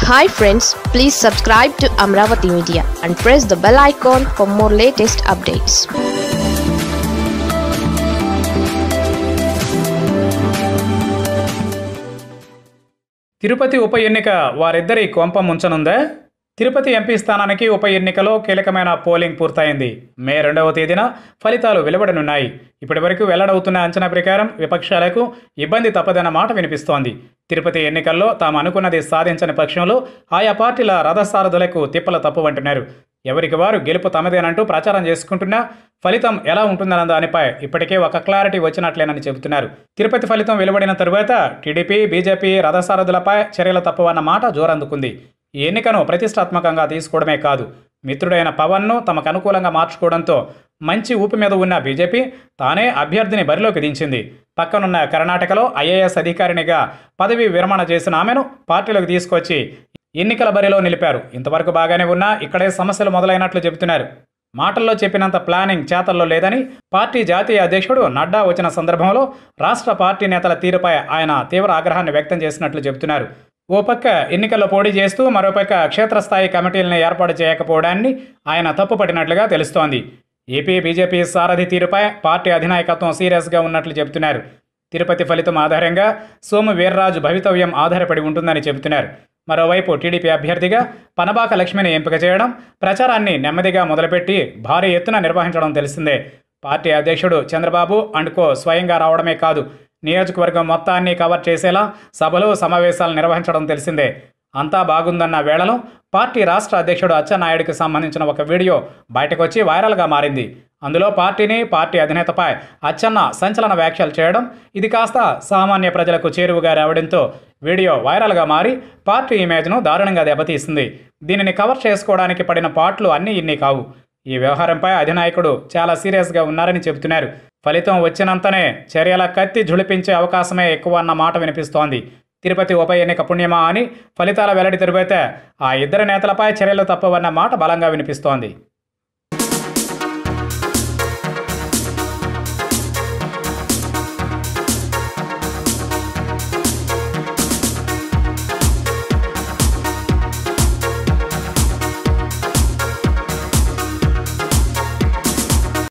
hi friends please subscribe to Amaravati media and press the bell icon for more latest updates Tirupati ఉప ఎన్నిక వారిద్దరి కొంప ముంచనుందా Tirupati MP స్థానానికి ఉప ఎన్నికలో కీలకమైన పోలింగ్ పూర్తయింది మే రెండవ తేదీన ఫలితాలు వెలువడనున్నాయి ఇప్పటి వరకు వెల్లడవుతున్న అంచనా ప్రకారం విపక్షాలకు ఇబ్బంది తప్పదన్న మాట వినిపిస్తోంది తిరుపతి ఎన్నికల్లో తాము అనుకున్నది సాధించని పక్షంలో ఆయా పార్టీల రథసారథులకు తిప్పల తప్పువంటున్నారు ఎవరికి వారు గెలుపు తమదేనంటూ ప్రచారం చేసుకుంటున్నా ఫలితం ఎలా ఉంటుందన్న దానిపై ఇప్పటికే ఒక క్లారిటీ వచ్చినట్లేనని చెబుతున్నారు తిరుపతి ఫలితం వెలువడిన తరువాత టీడీపీ బీజేపీ రథసారథులపై చర్యలు తప్పవన్న మాట జోరందుకుంది ఈ ఎన్నికను ప్రతిష్టాత్మకంగా తీసుకోవడమే కాదు మిత్రుడైన పవన్ను తమకు అనుకూలంగా మార్చుకోవడంతో మంచి ఊపి మీద ఉన్న బీజేపీ తానే అభ్యర్థిని బరిలోకి దించింది పక్కనున్న కర్ణాటకలో ఐఏఎస్ అధికారినిగా పదవి విరమణ చేసిన ఆమెను పార్టీలోకి తీసుకొచ్చి ఎన్నికల బరిలో నిలిపారు ఇంతవరకు బాగానే ఉన్నా ఇక్కడే సమస్యలు మొదలైనట్లు చెబుతున్నారు మాటల్లో చెప్పినంత ప్లానింగ్ చేతల్లో లేదని పార్టీ జాతీయ అధ్యక్షుడు నడ్డా వచ్చిన సందర్భంలో రాష్ట్ర పార్టీ నేతల తీరుపై ఆయన తీవ్ర ఆగ్రహాన్ని వ్యక్తం చేసినట్లు చెబుతున్నారు ఓ పక్క ఎన్నికల్లో పోటీ చేస్తూ మరోపక్క క్షేత్రస్థాయి కమిటీలను ఏర్పాటు చేయకపోవడాన్ని ఆయన తప్పుపట్టినట్లుగా తెలుస్తోంది ఏపీ బీజేపీ సారథి తీరుపై పార్టీ అధినాయకత్వం సీరియస్గా ఉన్నట్లు చెబుతున్నారు తిరుపతి ఫలితం ఆధారంగా సోము వీర్రాజు భవితవ్యం ఆధారపడి ఉంటుందని చెబుతున్నారు మరోవైపు టీడీపీ అభ్యర్థిగా పనబాక లక్ష్మిని ఎంపిక చేయడం ప్రచారాన్ని నెమ్మదిగా మొదలుపెట్టి భారీ ఎత్తున నిర్వహించడం తెలిసిందే పార్టీ అధ్యక్షుడు చంద్రబాబు అండ్కో స్వయంగా రావడమే కాదు నియోజకవర్గం మొత్తాన్ని కవర్ చేసేలా సభలు సమావేశాలు నిర్వహించడం తెలిసిందే అంతా బాగుందన్న వేళలో పార్టీ రాష్ట్ర అధ్యక్షుడు అచ్చెన్నాయుడికి సంబంధించిన ఒక వీడియో బయటకొచ్చి వైరల్గా మారింది అందులో పార్టీని పార్టీ అధినేతపై అచ్చెన్న సంచలన వ్యాఖ్యలు చేయడం ఇది కాస్త సామాన్య ప్రజలకు చేరువుగా రావడంతో వీడియో వైరల్గా మారి పార్టీ ఇమేజ్ను దారుణంగా దెబ్బతీసింది దీనిని కవర్ చేసుకోవడానికి పడిన పాటలు అన్నీ ఇన్ని కావు ఈ వ్యవహారంపై అధినాయకుడు చాలా సీరియస్గా ఉన్నారని చెబుతున్నారు ఫలితం వచ్చినంతనే చర్యల కత్తి ఝుళిపించే అవకాశమే ఎక్కువ అన్న మాట వినిపిస్తోంది తిరుపతి ఉప ఎన్నిక పుణ్యమా అని ఫలితాల వెల్లడి తరువాత ఆ ఇద్దరు నేతలపై చర్యలు తప్పవన్న మాట బలంగా వినిపిస్తోంది